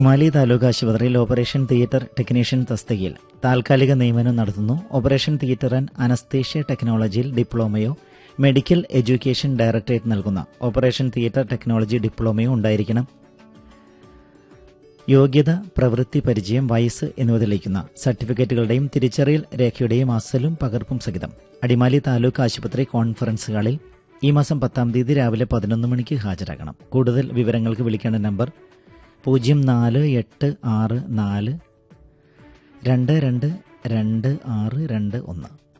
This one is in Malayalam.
മാലി താലൂക്ക് ആശുപത്രിയിൽ ഓപ്പറേഷൻ തിയേറ്റർ ടെക്നീഷ്യൻ തസ്തികയിൽ താൽക്കാലിക നിയമനം നടത്തുന്നു ഓപ്പറേഷൻ തിയേറ്റർ ആൻഡ് അനസ്തേഷ്യ ടെക്നോളജിയിൽ ഡിപ്ലോമയോ മെഡിക്കൽ എഡ്യൂക്കേഷൻ ഡയറക്ടറേറ്റ് നൽകുന്ന ഓപ്പറേഷൻ തിയേറ്റർ ടെക്നോളജി ഡിപ്ലോമയോ ഉണ്ടായിരിക്കണം യോഗ്യത പ്രവൃത്തി പരിചയം വയസ്സ് എന്നിവ തെളിയിക്കുന്ന സർട്ടിഫിക്കറ്റുകളുടെയും തിരിച്ചറിയൽ രേഖയുടെയും അസലും പകർപ്പും സഹിതം അടിമാലി താലൂക്ക് ആശുപത്രി കോൺഫറൻസ് ഹാളിൽ ഈ മാസം പത്താം തീയതി രാവിലെ പതിനൊന്ന് മണിക്ക് ഹാജരാകണം കൂടുതൽ വിവരങ്ങൾക്ക് വിളിക്കേണ്ട നമ്പർ പൂജ്യം നാല് എട്ട് ആറ് നാല് രണ്ട് രണ്ട് രണ്ട് ആറ് രണ്ട് ഒന്ന്